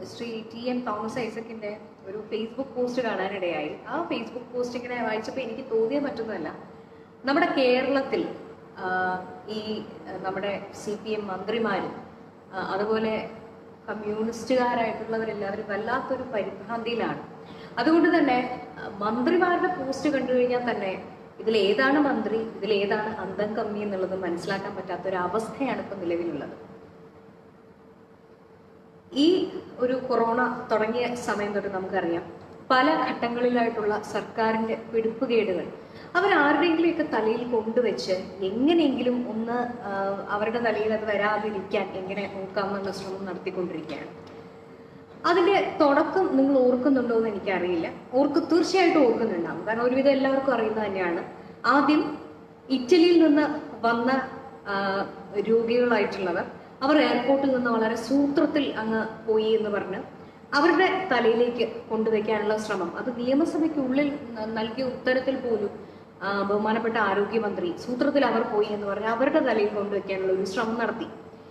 Shri T M Thomas ഐസക്കിന്റെ ഒരു Facebook post കാണാനിടയായി ആ ഫേസ്ബുക്ക് പോസ്റ്റ് ഇങ്ങനെ വായിച്ചപ്പോൾ എനിക്ക് തോന്നിയ മറ്റൊന്നുമല്ല നമ്മുടെ കേരളത്തിൽ ആ, ഈ ആ, നമ്മുടെ സി പി എം മന്ത്രിമാരും ആ, അതുപോലെ കമ്മ്യൂണിസ്റ്റുകാരായിട്ടുള്ളവരെല്ലാവരും വല്ലാത്തൊരു പരിഭ്രാന്തിയിലാണ് അതുകൊണ്ട് തന്നെ ആ, മന്ത്രിമാരുടെ പോസ്റ്റ് കണ്ടു കഴിഞ്ഞാൽ തന്നെ ഇതിൽ ഏതാണ് മന്ത്രി ഇതിൽ ഏതാണ് അന്തം കമ്മി എന്നുള്ളത് മനസ്സിലാക്കാൻ പറ്റാത്ത ഒരു അവസ്ഥയാണ് ഇപ്പൊ നിലവിലുള്ളത് ഈ ഒരു കൊറോണ തുടങ്ങിയ സമയം തൊട്ട് നമുക്കറിയാം പല ഘട്ടങ്ങളിലായിട്ടുള്ള സർക്കാരിന്റെ പിടിപ്പുകേടുകൾ അവർ ആരുടെയെങ്കിലുമൊക്കെ തലയിൽ കൊണ്ടുവച്ച് എങ്ങനെയെങ്കിലും ഒന്ന് ആ, അവരുടെ തലയിൽ അത് വരാതിരിക്കാൻ എങ്ങനെ നോക്കാമെന്നുള്ള ശ്രമം നടത്തിക്കൊണ്ടിരിക്കുകയാണ് അതിന്റെ തുടക്കം നിങ്ങൾ ഓർക്കുന്നുണ്ടോ എന്ന് എനിക്കറിയില്ല ഓർക്ക് തീർച്ചയായിട്ടും ഓർക്കുന്നുണ്ടാവും കാരണം ഒരുവിധം എല്ലാവർക്കും അറിയുന്നത് തന്നെയാണ് ആദ്യം ഇറ്റലിയിൽ നിന്ന് വന്ന ആ, രോഗികളായിട്ടുള്ളവർ അവർ എയർപോർട്ടിൽ നിന്ന് വളരെ സൂത്രത്തിൽ അങ്ങ് പോയി എന്ന് പറഞ്ഞ് അവരുടെ തലയിലേക്ക് കൊണ്ടുവയ്ക്കാനുള്ള ശ്രമം അത് നിയമസഭയ്ക്കുള്ളിൽ ന- നൽകിയ ഉത്തരത്തിൽ പോലും ആ, ബഹുമാനപ്പെട്ട ആരോഗ്യമന്ത്രി സൂത്രത്തിൽ അവർ പോയി എന്ന് പറഞ്ഞ് അവരുടെ തലയിൽ കൊണ്ടുവയ്ക്കാനുള്ള ഒരു ശ്രമം നടത്തി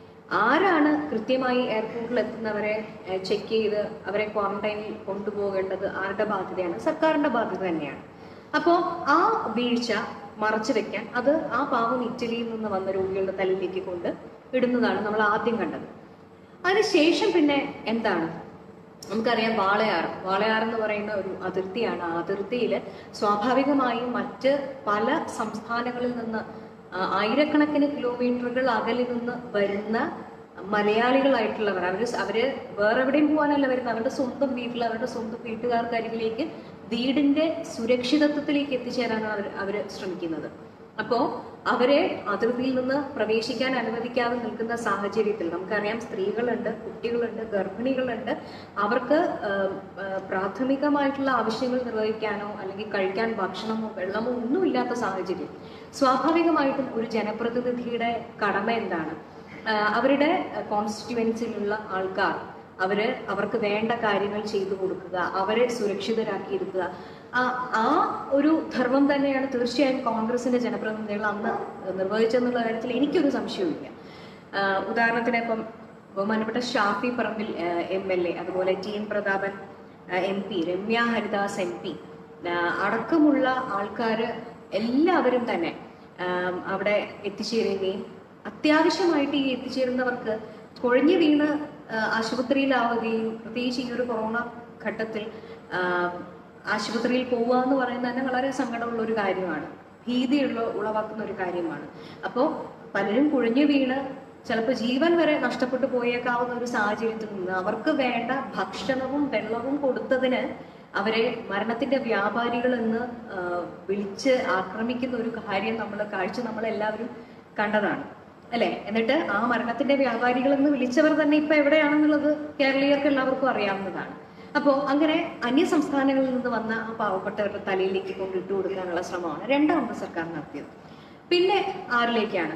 ആരാണ് കൃത്യമായി എയർപോർട്ടിൽ എത്തുന്നവരെ ചെക്ക് ചെയ്ത് അവരെ ക്വാറന്റൈനിൽ കൊണ്ടുപോകേണ്ടത് ആരുടെ ബാധ്യതയാണ് സർക്കാരിന്റെ ബാധ്യത തന്നെയാണ് അപ്പോൾ ആ വീഴ്ച മറച്ചു വെക്കാൻ അത് ആ പാവം ഇറ്റലിയിൽ നിന്ന് വന്ന രോഗികളുടെ തലയിലേക്ക് കൊണ്ട് ഇടുന്നതാണ് നമ്മൾ ആദ്യം കണ്ടത് അതിനുശേഷം പിന്നെ എന്താണ് നമുക്കറിയാം വാളയാർ വാളയാർ എന്ന് പറയുന്ന ഒരു അതിർത്തിയാണ് ആ അതിർത്തിയിൽ സ്വാഭാവികമായും മറ്റ് പല സംസ്ഥാനങ്ങളിൽ നിന്ന് ആ, ആയിരക്കണക്കിന് കിലോമീറ്ററുകൾ അകലിൽ നിന്ന് വരുന്ന മലയാളികളായിട്ടുള്ളവർ അവര് സ- അവര് വേറെ എവിടെയും പോകാനല്ല വരുന്നത് അവരുടെ സ്വന്തം വീട്ടിൽ അവരുടെ സ്വന്തം വീട്ടുകാർക്ക് അരികിലേക്ക് വീടിന്റെ സുരക്ഷിതത്വത്തിലേക്ക് എത്തിച്ചേരാനാണ് അവർ അവര് ശ്രമിക്കുന്നത് അപ്പോ അവരെ അതിർത്തിയിൽ നിന്ന് പ്രവേശിക്കാൻ അനുവദിക്കാതെ നിൽക്കുന്ന സാഹചര്യത്തിൽ നമുക്കറിയാം സ്ത്രീകളുണ്ട് കുട്ടികളുണ്ട് ഗർഭിണികളുണ്ട് അവർക്ക് ആം, ആ, പ്രാഥമികമായിട്ടുള്ള ആവശ്യങ്ങൾ നിർവഹിക്കാനോ അല്ലെങ്കിൽ കഴിക്കാൻ ഭക്ഷണമോ വെള്ളമോ ഒന്നും ഇല്ലാത്ത സാഹചര്യം സ്വാഭാവികമായിട്ടും ഒരു ജനപ്രതിനിധിയുടെ കടമ എന്താണ് ആ, അവരുടെ കോൺസ്റ്റിറ്റ്യുവൻസിലുള്ള ആൾക്കാർ അവര് അവർക്ക് വേണ്ട കാര്യങ്ങൾ ചെയ്തു കൊടുക്കുക അവരെ സുരക്ഷിതരാക്കിയിരുത്തുക ആ ആ ഒരു ധർമ്മം തന്നെയാണ് തീർച്ചയായും കോൺഗ്രസിന്റെ ജനപ്രതിനിധികൾ അന്ന് നിർവഹിച്ചെന്നുള്ള കാര്യത്തിൽ എനിക്കൊരു സംശയവുമില്ല ആ, ഉദാഹരണത്തിന് ഇപ്പം ബഹുമാനപ്പെട്ട Shafi Parambil M L A അതുപോലെ T N Prathapan M P Ramya Haridas M P അടക്കമുള്ള ആൾക്കാർ എല്ലാവരും തന്നെ ആം, അവിടെ എത്തിച്ചേരുകയും അത്യാവശ്യമായിട്ട് ഈ എത്തിച്ചേരുന്നവർക്ക് കുഴഞ്ഞു വീണ് ആ, ആശുപത്രിയിലാവുകയും പ്രത്യേകിച്ച് ഈ ഒരു കൊറോണ ഘട്ടത്തിൽ ആ, ആശുപത്രിയിൽ പോവുക എന്ന് പറയുന്നത് തന്നെ വളരെ സങ്കടമുള്ള ഒരു കാര്യമാണ് ഭീതിയുള്ള ഉളവാക്കുന്ന ഒരു കാര്യമാണ് അപ്പോൾ പലരും കുഴഞ്ഞു വീണ് ചിലപ്പോൾ ജീവൻ വരെ നഷ്ടപ്പെട്ടു പോയേക്കാവുന്ന ഒരു സാഹചര്യത്തിൽ നിന്ന് അവർക്ക് വേണ്ട ഭക്ഷണവും വെള്ളവും കൊടുത്തതിന് അവരെ മരണത്തിന്റെ വ്യാപാരികൾ എന്ന് ആ, വിളിച്ച് ആക്രമിക്കുന്ന ഒരു കാര്യം നമ്മൾ കാഴ്ച നമ്മളെല്ലാവരും കണ്ടതാണ് അല്ലെ എന്നിട്ട് ആ മരണത്തിന്റെ വ്യാപാരികൾ എന്ന് വിളിച്ചവർ തന്നെ ഇപ്പൊ എവിടെയാണെന്നുള്ളത് കേരളീയർക്ക് എല്ലാവർക്കും അറിയാവുന്നതാണ് അപ്പോൾ അങ്ങനെ അന്യ സംസ്ഥാനങ്ങളിൽ നിന്ന് വന്ന ആ പാവപ്പെട്ടവരുടെ തലയിലേക്ക് കൊണ്ട് ഇട്ടു കൊടുക്കാനുള്ള ശ്രമമാണ് രണ്ടാമത് സർക്കാർ നടത്തിയത് പിന്നെ ആരിലേക്കാണ്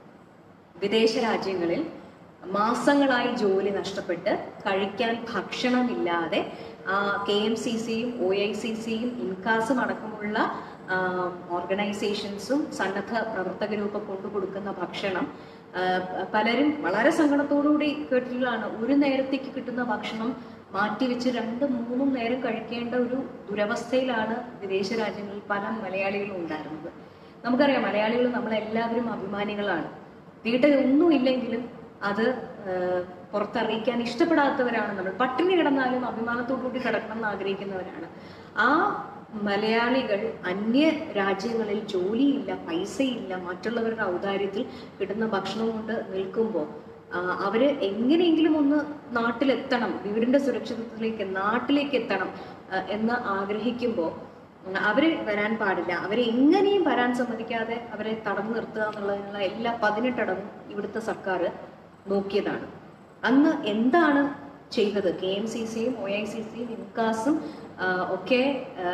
വിദേശ രാജ്യങ്ങളിൽ മാസങ്ങളായി ജോലി നഷ്ടപ്പെട്ട് കഴിക്കാൻ ഭക്ഷണമില്ലാതെ കെ എം സി സിയും ഒ ഐ സി സിയും ഇൻകാസും അടക്കമുള്ള ആ, ഓർഗനൈസേഷൻസും സന്നദ്ധ പ്രവർത്തകരും ഒക്കെ കൊണ്ടുകൊടുക്കുന്ന ഭക്ഷണം ആ, പലരും വളരെ സങ്കടത്തോടുകൂടി കേട്ടിട്ടുള്ളതാണ് ഒരു നേരത്തേക്ക് കിട്ടുന്ന ഭക്ഷണം മാറ്റിവെച്ച് രണ്ടും മൂന്നും നേരം കഴിക്കേണ്ട ഒരു ദുരവസ്ഥയിലാണ് വിദേശ രാജ്യങ്ങളിൽ പല മലയാളികളും ഉണ്ടായിരുന്നത് നമുക്കറിയാം മലയാളികൾ നമ്മളെല്ലാവരും അഭിമാനികളാണ് വീട്ടിൽ ഒന്നും ഇല്ലെങ്കിലും അത് ആ, പുറത്തറിയിക്കാൻ ഇഷ്ടപ്പെടാത്തവരാണ് നമ്മൾ പട്ടിണി കിടന്നാലും അഭിമാനത്തോടുകൂടി കിടക്കണം എന്ന് ആഗ്രഹിക്കുന്നവരാണ് ആ മലയാളികൾ അന്യ രാജ്യങ്ങളിൽ ജോലിയില്ല പൈസയില്ല മറ്റുള്ളവരുടെ ഔദാര്യത്തിൽ കിട്ടുന്ന ഭക്ഷണം കൊണ്ട് നിൽക്കുമ്പോൾ ആ, അവര് എങ്ങനെയെങ്കിലും ഒന്ന് നാട്ടിലെത്തണം വീടിന്റെ സുരക്ഷിതത്വത്തിലേക്ക് നാട്ടിലേക്ക് എത്തണം ആ, എന്ന് ആഗ്രഹിക്കുമ്പോൾ ഉം, അവര് വരാൻ പാടില്ല അവരെ എങ്ങനെയും വരാൻ സമ്മതിക്കാതെ അവരെ തടഞ്ഞു നിർത്തുക എന്നുള്ളതിനുള്ള എല്ലാ പതിനെട്ടടവും ഇവിടുത്തെ സർക്കാർ നോക്കിയതാണ് അന്ന് എന്താണ് ചെയ്തത് കെ എം സി സിയും ഒ ഐ സി സിയും ഇൻകാസും ആ, ഒക്കെ ആ,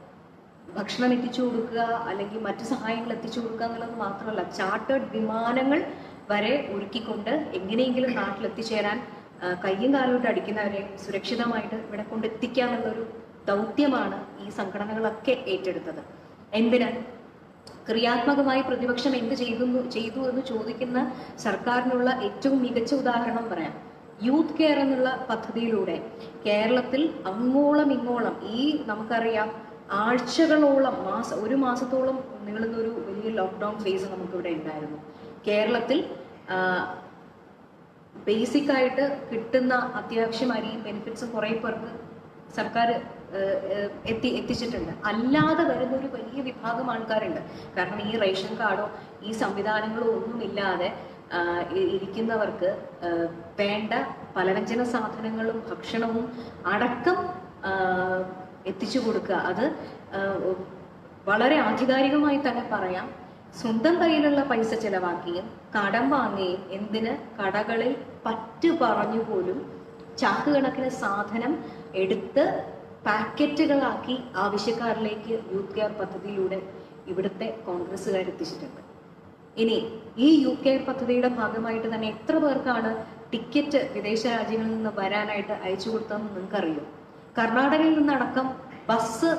ഭക്ഷണം എത്തിച്ചു കൊടുക്കുക അല്ലെങ്കിൽ മറ്റു സഹായങ്ങൾ എത്തിച്ചു കൊടുക്കുക എന്നുള്ളത് മാത്രമല്ല ചാർട്ടേഡ് വിമാനങ്ങൾ വരെ ഒരുക്കിക്കൊണ്ട് എങ്ങനെയെങ്കിലും നാട്ടിൽ എത്തിച്ചേരാൻ ആ, കയ്യും കാലോട്ട് അടിക്കുന്നവരെ സുരക്ഷിതമായിട്ട് ഇവിടെ കൊണ്ടെത്തിക്കുക എന്നുള്ളൊരു ദൗത്യമാണ് ഈ സംഘടനകളൊക്കെ ഏറ്റെടുത്തത് എന്തിന് ക്രിയാത്മകമായി പ്രതിപക്ഷം എന്ത് ചെയ്തു ചെയ്തു എന്ന് ചോദിക്കുന്ന സർക്കാരിനുള്ള ഏറ്റവും മികച്ച ഉദാഹരണം പറയാം യൂത്ത് കെയർ എന്നുള്ള പദ്ധതിയിലൂടെ കേരളത്തിൽ അങ്ങോളം ഇങ്ങോളം ഈ നമുക്കറിയാം ആഴ്ചകളോളം മാസ ഒരു മാസത്തോളം നീളുന്ന ഒരു വലിയ ലോക്ക്ഡൗൺ ഫേസ് നമുക്കിവിടെ ഉണ്ടായിരുന്നു കേരളത്തിൽ ബേസിക് ആയിട്ട് കിട്ടുന്ന അത്യാവശ്യം അരിയും ബെനിഫിറ്റ്സും കുറേ പേർക്ക് സർക്കാർ എത്തി എത്തിച്ചിട്ടുണ്ട് അല്ലാതെ വരുന്ന ഒരു വലിയ വിഭാഗം ആൾക്കാരുണ്ട് കാരണം ഈ റേഷൻ കാർഡോ ഈ സംവിധാനങ്ങളോ ഒന്നുമില്ലാതെ ആ, ഇ- ഇരിക്കുന്നവർക്ക് ആ, വേണ്ട പലവ്യഞ്ജന സാധനങ്ങളും ഭക്ഷണവും അടക്കം ആ, എത്തിച്ചു കൊടുക്കുക അത് ആ, വളരെ ആധികാരികമായി തന്നെ പറയാം സ്വന്തം കയ്യിലുള്ള പൈസ ചെലവാക്കിയും കടം വാങ്ങുകയും എന്തിന് കടകളിൽ പറ്റു പറഞ്ഞു പോലും ചാക്ക് കണക്കിന് സാധനം എടുത്ത് പാക്കറ്റുകളാക്കി ആവശ്യക്കാരിലേക്ക് യൂത്ത് കെയർ പദ്ധതിയിലൂടെ ഇവിടുത്തെ കോൺഗ്രസ്സുകാർ എത്തിച്ചിട്ടുണ്ട് ഇനി ഈ യൂത്ത് കെയർ പദ്ധതിയുടെ ഭാഗമായിട്ട് തന്നെ എത്ര പേർക്കാണ് ടിക്കറ്റ് വിദേശ രാജ്യങ്ങളിൽ നിന്ന് വരാനായിട്ട് അയച്ചു കൊടുത്തതെന്ന് നിങ്ങൾക്കറിയോ കർണാടകയിൽ നിന്നടക്കം ബസ്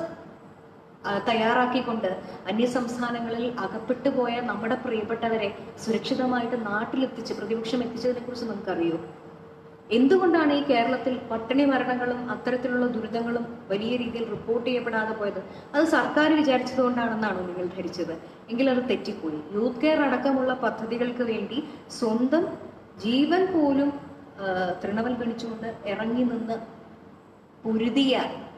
ആ, തയ്യാറാക്കിക്കൊണ്ട് അന്യ സംസ്ഥാനങ്ങളിൽ അകപ്പെട്ടു പോയ നമ്മുടെ പ്രിയപ്പെട്ടവരെ സുരക്ഷിതമായിട്ട് നാട്ടിലെത്തിച്ച് പ്രതിപക്ഷം എത്തിച്ചതിനെ കുറിച്ച് നമുക്കറിയോ എന്തുകൊണ്ടാണ് ഈ കേരളത്തിൽ പട്ടിണി മരണങ്ങളും അത്തരത്തിലുള്ള ദുരിതങ്ങളും വലിയ രീതിയിൽ റിപ്പോർട്ട് ചെയ്യപ്പെടാതെ പോയത് അത് സർക്കാർ വിചാരിച്ചതുകൊണ്ടാണെന്നാണോ നിങ്ങൾ ധരിച്ചത് എങ്കിൽ അത് തെറ്റിപ്പോയി യൂത്ത് കെയർ അടക്കമുള്ള പദ്ധതികൾക്ക് വേണ്ടി സ്വന്തം ജീവൻ പോലും ആ, തൃണവൽ ഗണിച്ചുകൊണ്ട് ഇറങ്ങി നിന്ന് പൊരുതിയ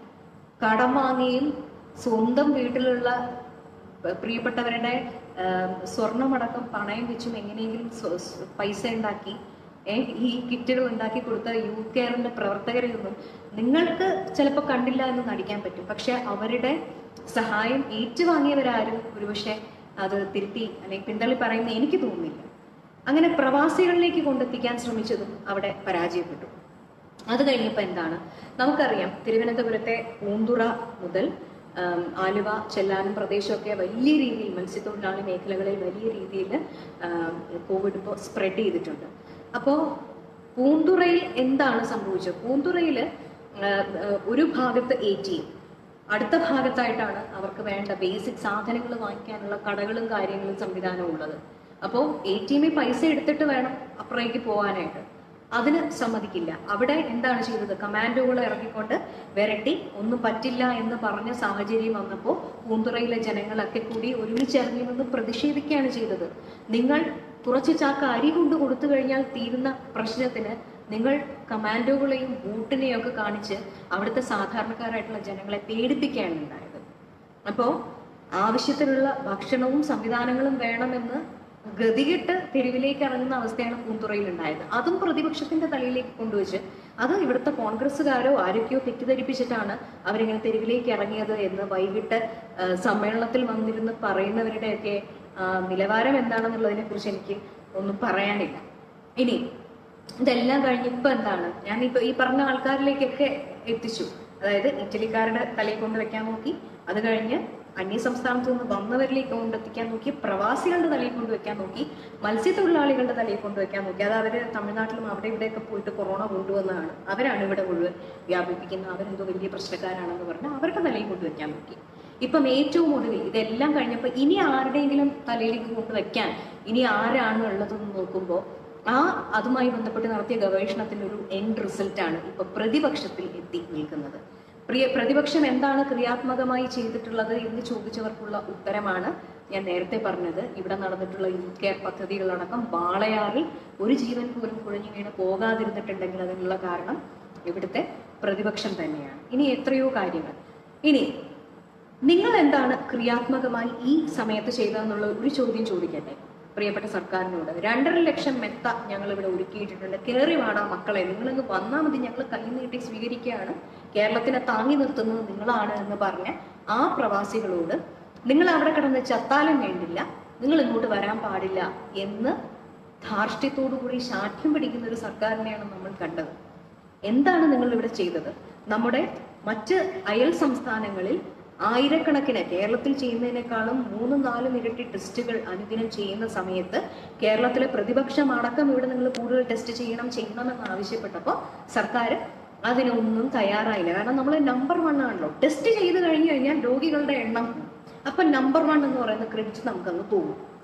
കടം വാങ്ങിയും സ്വന്തം വീട്ടിലുള്ള പ- പ്രിയപ്പെട്ടവരുടെ ആ, സ്വർണമടക്കം പണയം വെച്ചും എങ്ങനെയെങ്കിലും സ്വ- സ് പൈസ ഉണ്ടാക്കി ഏ, ഈ കിറ്റുകൾ ഉണ്ടാക്കി കൊടുത്ത യൂത്ത് കെയറിന്റെ പ്രവർത്തകരിൽ നിന്നും നിങ്ങൾക്ക് ചിലപ്പോൾ കണ്ടില്ല എന്ന് നടിക്കാൻ പറ്റും പക്ഷെ അവരുടെ സഹായം ഏറ്റുവാങ്ങിയവരാരും ഒരുപക്ഷെ അത് തിരുത്തി അല്ലെങ്കിൽ പിന്തള്ളി പറയുന്ന എനിക്ക് തോന്നുന്നില്ല അങ്ങനെ പ്രവാസികളിലേക്ക് കൊണ്ടെത്തിക്കാൻ ശ്രമിച്ചതും അവിടെ പരാജയപ്പെട്ടു അത് കഴിഞ്ഞപ്പോൾ എന്താണ് നമുക്കറിയാം തിരുവനന്തപുരത്തെ പൂന്തുറ മുതൽ ആം, ആലുവ ചെല്ലാനം പ്രദേശമൊക്കെ വലിയ രീതിയിൽ മത്സ്യത്തൊഴിലാളി മേഖലകളിൽ വലിയ രീതിയിൽ ആം, കോവിഡ് ഇപ്പോൾ സ്പ്രെഡ് ചെയ്തിട്ടുണ്ട് അപ്പോൾ പൂന്തുറയിൽ എന്താണ് സംഭവിച്ചത് പൂന്തുറയിൽ ഒരു ഭാഗത്ത് എ ടി എം അടുത്ത ഭാഗത്തായിട്ടാണ് അവർക്ക് വേണ്ട ബേസിക് സാധനങ്ങൾ വാങ്ങിക്കാനുള്ള കടകളും കാര്യങ്ങളും സംവിധാനവും ഉള്ളത് അപ്പോൾ എ ടി എമ്മിൽ പൈസ എടുത്തിട്ട് വേണം അപ്പുറേക്ക് പോകാനായിട്ട് അതിന് സമ്മതിക്കില്ല അവിടെ എന്താണ് ചെയ്തത് കമാൻഡോകൾ ഇറക്കിക്കൊണ്ട് വിരട്ടി ഒന്നും പറ്റില്ല എന്ന് പറഞ്ഞ സാഹചര്യം വന്നപ്പോൾ പൂന്തുറയിലെ ജനങ്ങളൊക്കെ കൂടി ഒരുമിച്ചിറങ്ങി നിന്ന് പ്രതിഷേധിക്കുകയാണ് ചെയ്തത് നിങ്ങൾ കുറച്ച് ചാക്ക് അരി കൊണ്ട് കൊടുത്തു കഴിഞ്ഞാൽ തീരുന്ന പ്രശ്നത്തിന് നിങ്ങൾ കമാൻഡോകളെയും ബൂട്ടിനെയും ഒക്കെ കാണിച്ച് അവിടുത്തെ സാധാരണക്കാരായിട്ടുള്ള ജനങ്ങളെ പേടിപ്പിക്കുകയാണ് ഉണ്ടായത് അപ്പോൾ ആവശ്യത്തിനുള്ള ഭക്ഷണവും സംവിധാനങ്ങളും വേണമെന്ന് ഗതികെട്ട് തെരുവിലേക്ക് ഇറങ്ങുന്ന അവസ്ഥയാണ് പൂന്തുറയിൽ ഉണ്ടായത് അതും പ്രതിപക്ഷത്തിന്റെ തലയിലേക്ക് കൊണ്ടുവച്ച് അത് ഇവിടുത്തെ കോൺഗ്രസ്സുകാരോ ആരൊക്കെയോ തെറ്റിദ്ധരിപ്പിച്ചിട്ടാണ് അവരിങ്ങനെ തെരുവിലേക്ക് ഇറങ്ങിയത് എന്ന് വൈകിട്ട് ആ, സമ്മേളനത്തിൽ വന്നിരുന്ന് പറയുന്നവരുടെയൊക്കെ ആ, നിലവാരം എന്താണെന്നുള്ളതിനെ കുറിച്ച് എനിക്ക് ഒന്നും പറയാനില്ല ഇനി ഇതെല്ലാം കഴിഞ്ഞ് ഇപ്പൊ എന്താണ് ഞാൻ ഇപ്പൊ ഈ പറഞ്ഞ ആൾക്കാരിലേക്കൊക്കെ എത്തിച്ചു അതായത് ഇറ്റലിക്കാരുടെ തലയിൽ കൊണ്ട് വെക്കാൻ നോക്കി അത് കഴിഞ്ഞ് അന്യ സംസ്ഥാനത്തു നിന്ന് വന്നവരിലേക്ക് കൊണ്ടെത്തിക്കാൻ നോക്കി പ്രവാസികളുടെ തലയിൽ കൊണ്ട് വെക്കാൻ നോക്കി മത്സ്യത്തൊഴിലാളികളുടെ തലയിൽ കൊണ്ട് വെക്കാൻ നോക്കി അത് അവര് തമിഴ്നാട്ടിലും അവിടെ ഇവിടെയൊക്കെ പോയിട്ട് കൊറോണ കൊണ്ടുവന്നതാണ് അവരാണ് ഇവിടെ മുഴുവൻ വ്യാപിപ്പിക്കുന്ന അവരെന്തോ വലിയ പ്രശ്നക്കാരാണെന്ന് പറഞ്ഞ് അവരുടെ തലയിൽ കൊണ്ട് വെക്കാൻ നോക്കി ഇപ്പം ഏറ്റവും ഒടുവിൽ ഇതെല്ലാം കഴിഞ്ഞപ്പോൾ ഇനി ആരുടെയെങ്കിലും തലയിലേക്ക് കൊണ്ട് വെക്കാൻ ഇനി ആരാണ് ഉള്ളതെന്ന് നോക്കുമ്പോൾ ആ അതുമായി ബന്ധപ്പെട്ട് നടത്തിയ ഗവേഷണത്തിന്റെ ഒരു എൻഡ് റിസൾട്ടാണ് ഇപ്പൊ പ്രതിപക്ഷത്തിൽ എത്തി നിൽക്കുന്നത് പ്രിയ പ്രതിപക്ഷം എന്താണ് ക്രിയാത്മകമായി ചെയ്തിട്ടുള്ളത് എന്ന് ചോദിച്ചവർക്കുള്ള ഉത്തരമാണ് ഞാൻ നേരത്തെ പറഞ്ഞത് ഇവിടെ നടന്നിട്ടുള്ള യൂത്ത് കെയർ പദ്ധതികളടക്കം വാളയാറിൽ ഒരു ജീവൻ പോലും കുഴഞ്ഞു വീണ് പോകാതിരുന്നിട്ടുണ്ടെങ്കിൽ അതിനുള്ള കാരണം ഇവിടുത്തെ പ്രതിപക്ഷം തന്നെയാണ് ഇനി എത്രയോ കാര്യങ്ങൾ ഇനി നിങ്ങൾ എന്താണ് ക്രിയാത്മകമായി ഈ സമയത്ത് ചെയ്തതെന്നുള്ള ഒരു ചോദ്യം ചോദിക്കട്ടെ പ്രിയപ്പെട്ട സർക്കാരിനോട് രണ്ടര ലക്ഷം മെത്ത ഞങ്ങൾ ഇവിടെ ഒരുക്കിയിട്ടുണ്ട് കയറി വാടാ മക്കളെ നിങ്ങളിങ്ങ് വന്നാൽ മതി ഞങ്ങൾ കൈ നീട്ടി സ്വീകരിക്കുകയാണ് കേരളത്തിനെ താങ്ങി നിർത്തുന്നത് നിങ്ങളാണ് എന്ന് പറഞ്ഞ ആ പ്രവാസികളോട് നിങ്ങൾ അവിടെ കിടന്ന് ചത്താലും വേണ്ടില്ല നിങ്ങൾ ഇങ്ങോട്ട് വരാൻ പാടില്ല എന്ന് ധാർഷ്ട്യത്തോടു കൂടി ശാഠ്യം പിടിക്കുന്ന ഒരു സർക്കാരിനെയാണ് നമ്മൾ കണ്ടത് എന്താണ് നിങ്ങൾ ഇവിടെ ചെയ്തത് നമ്മുടെ മറ്റ് അയൽ സംസ്ഥാനങ്ങളിൽ ആയിരക്കണക്കിന് കേരളത്തിൽ ചെയ്യുന്നതിനേക്കാളും മൂന്നും നാലും ഇരട്ടി ടെസ്റ്റുകൾ അനുദിനം ചെയ്യുന്ന സമയത്ത് കേരളത്തിലെ പ്രതിപക്ഷം അടക്കം ഇവിടെ നിങ്ങൾ കൂടുതൽ ടെസ്റ്റ് ചെയ്യണം ചെയ്യണമെന്ന് ആവശ്യപ്പെട്ടപ്പോൾ സർക്കാർ അതിനൊന്നും തയ്യാറായില്ല കാരണം നമ്മൾ നമ്പർ വൺ ആണല്ലോ ടെസ്റ്റ് ചെയ്ത് കഴിഞ്ഞു കഴിഞ്ഞാൽ രോഗികളുടെ എണ്ണം കൂടും. അപ്പൊ നമ്പർ വൺ എന്ന് പറയുന്ന ക്രെഡിറ്റ് നമുക്കങ്ങ് പോകും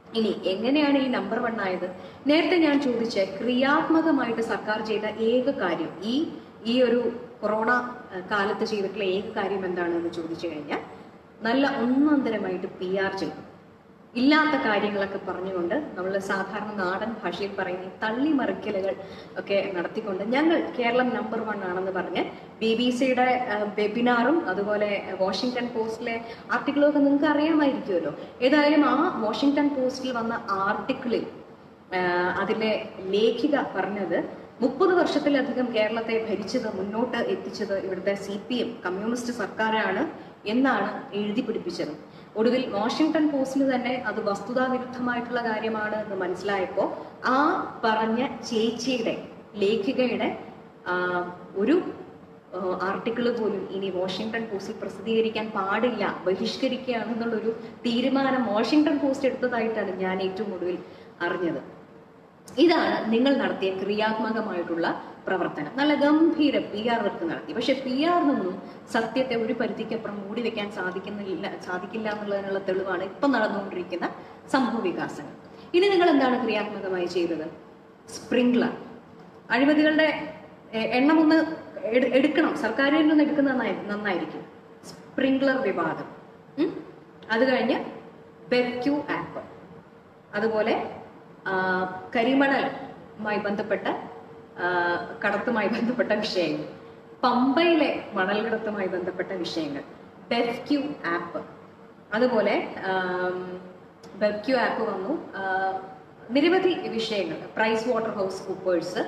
ഇനി എങ്ങനെയാണ് ഈ നമ്പർ വൺ ആയത് നേരത്തെ ഞാൻ ചോദിച്ച ക്രിയാത്മകമായിട്ട് സർക്കാർ ചെയ്ത ഏക കാര്യം ഈ ഈ ഒരു കൊറോണ അഹ്, കാലത്ത് ചെയ്തിട്ടുള്ള ഏക കാര്യം എന്താണെന്ന് ചോദിച്ചു കഴിഞ്ഞാൽ നല്ല ഒന്നാന്തരമായിട്ട് പി ആർ ചെയ്തു ഇല്ലാത്ത കാര്യങ്ങളൊക്കെ പറഞ്ഞുകൊണ്ട് നമ്മൾ സാധാരണ നാടൻ ഭാഷയിൽ പറയുന്ന ഈ തള്ളിമറിക്കലുകൾ ഒക്കെ നടത്തിക്കൊണ്ട് ഞങ്ങൾ കേരളം നമ്പർ വൺ ആണെന്ന് പറഞ്ഞ് ബി ബി സിയുടെ വെബിനാറും അതുപോലെ വാഷിങ്ടൺ പോസ്റ്റിലെ ആർട്ടിക്കിളും ഒക്കെ നിങ്ങൾക്ക് അറിയാമായിരിക്കുമല്ലോ ഏതായാലും ആ വാഷിങ്ടൺ പോസ്റ്റിൽ വന്ന ആർട്ടിക്കിളിൽ ആഹ് അതിലെ ലേഖിക പറഞ്ഞത് മുപ്പത് വർഷത്തിലധികം കേരളത്തെ ഭരിച്ചത് മുന്നോട്ട് എത്തിച്ചത് ഇവിടുത്തെ സി പി എം കമ്മ്യൂണിസ്റ്റ് സർക്കാരാണ് എന്നാണ് എഴുതി പിടിപ്പിച്ചത് ഒടുവിൽ വാഷിങ്ടൺ പോസ്റ്റിൽ തന്നെ അത് വസ്തുതാവിരുദ്ധമായിട്ടുള്ള കാര്യമാണ് എന്ന് മനസ്സിലായപ്പോൾ ആ പറഞ്ഞ ചേച്ചിയുടെ ലേഖികയുടെ ആഹ്, ഒരു ആർട്ടിക്കിൾ പോലും ഇനി വാഷിങ്ടൺ പോസ്റ്റിൽ പ്രസിദ്ധീകരിക്കാൻ പാടില്ല ബഹിഷ്കരിക്കുകയാണെന്നുള്ളൊരു തീരുമാനം വാഷിങ്ടൺ പോസ്റ്റ് എടുത്തതായിട്ടാണ് ഞാൻ ഏറ്റവും ഒടുവിൽ അറിഞ്ഞത് ഇതാണ് നിങ്ങൾ നടത്തിയ ക്രിയാത്മകമായിട്ടുള്ള പ്രവർത്തനം നല്ല ഗംഭീര പി ആർ വർക്ക് നടത്തി പക്ഷെ പി ആറിനൊന്നും സത്യത്തെ ഒരു പരിധിക്കപ്പുറം മൂടി വെക്കാൻ സാധിക്കുന്നില്ല സാധിക്കില്ല എന്നുള്ളതിനുള്ള തെളിവാണ് ഇപ്പം നടന്നുകൊണ്ടിരിക്കുന്ന സംഭവ വികാസങ്ങൾ ഇനി നിങ്ങൾ എന്താണ് ക്രിയാത്മകമായി ചെയ്തത് സ്പ്രിംഗ്ലർ അഴിമതികളുടെ എ- എണ്ണം ഒന്ന് എടു- എടുക്കണം സർക്കാരിൽ നിന്ന് എടുക്കുന്നത് നന്നായി- നന്നായിരിക്കും സ്പ്രിംഗ്ലർ വിവാദം ഉം? അത് കഴിഞ്ഞ് ബെർക്യൂ ആപ്പ് അതുപോലെ ആ, കരിമണലുമായി ബന്ധപ്പെട്ട ആ, കടത്തുമായി ബന്ധപ്പെട്ട വിഷയങ്ങൾ പമ്പയിലെ മണൽ കടത്തുമായി ബന്ധപ്പെട്ട വിഷയങ്ങൾ ബെർക്യൂ ആപ്പ് അതുപോലെ ബെർക്യൂ ആപ്പ് വന്നു ആ, നിരവധി വിഷയങ്ങൾ പ്രൈസ് വാട്ടർ ഹൗസ് കൂപ്പേഴ്സ്